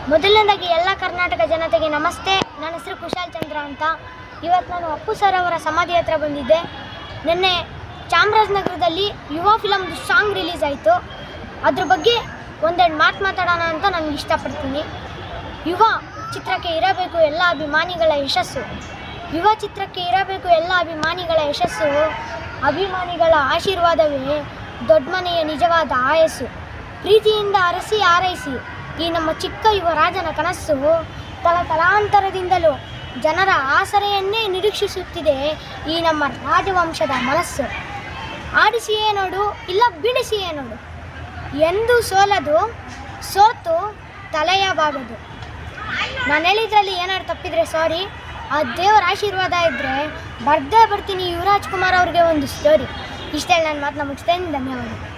ಮೊದಲನೇದಾಗಿ ಎಲ್ಲ ಕರ್ನಾಟಕ ಜನತೆಗೆ ನಮಸ್ತೆ ನನ್ನ ಹೆಸರು ಕುಶಾಲ್ ಚಂದ್ರ ಅಂತ ಇವತ್ತು ನಾನು ಅಪ್ಪು ಸರ್ ಅವರ ಸಮಾಧಿ ಹತ್ರ ಬಂದಿದ್ದೆ ನಿನ್ನೆ ಚಾಮರಾಜನಗರದಲ್ಲಿ ಯುವ ಫಿಲಮ್ದು ಸಾಂಗ್ ರಿಲೀಸ್ ಆಯಿತು ಅದ್ರ ಬಗ್ಗೆ ಒಂದೆರಡು ಮಾತು ಮಾತಾಡೋಣ ಅಂತ ನನಗೆ ಇಷ್ಟಪಡ್ತೀನಿ ಯುವ ಚಿತ್ರಕ್ಕೆ ಇರಬೇಕು ಎಲ್ಲ ಅಭಿಮಾನಿಗಳ ಯಶಸ್ಸು ಯುವ ಚಿತ್ರಕ್ಕೆ ಇರಬೇಕು ಎಲ್ಲ ಅಭಿಮಾನಿಗಳ ಯಶಸ್ಸು ಅಭಿಮಾನಿಗಳ ಆಶೀರ್ವಾದವೇ ದೊಡ್ಡ ಮನೆಯ ನಿಜವಾದ ಆಯಸ್ಸು ಪ್ರೀತಿಯಿಂದ ಅರಸಿ ಆರೈಸಿ ಈ ನಮ್ಮ ಚಿಕ್ಕ ಯುವರಾಜನ ಕನಸ್ಸು ತಲತಲಾಂತರದಿಂದಲೂ ಜನರ ಆಸರೆಯನ್ನೇ ನಿರೀಕ್ಷಿಸುತ್ತಿದೆ ಈ ನಮ್ಮ ರಾಜವಂಶದ ಮನಸ್ಸು ಆಡಿಸಿಯೇ ನೋಡು ಇಲ್ಲ ಬಿಡಿಸಿಯೇ ನೋಡು ಎಂದು ಸೋಲದು ಸೋತು ತಲೆಯ ಬಾಗದು ನಾನು ಹೇಳಿದ್ರಲ್ಲಿ ಏನಾದ್ರು ತಪ್ಪಿದ್ರೆ ಸಾರಿ ಆ ದೇವರ ಆಶೀರ್ವಾದ ಇದ್ದರೆ ಬರ್ದೇ ಬರ್ತೀನಿ ಯುವರಾಜ್ ಕುಮಾರ್ ಅವ್ರಿಗೆ ಒಂದು ಸ್ಟೋರಿ ಇಷ್ಟೇ ನನ್ನ ಮಾತನ್ನ ಮುಗಿಸ್ತೇನೆ ಧನ್ಯವಾದ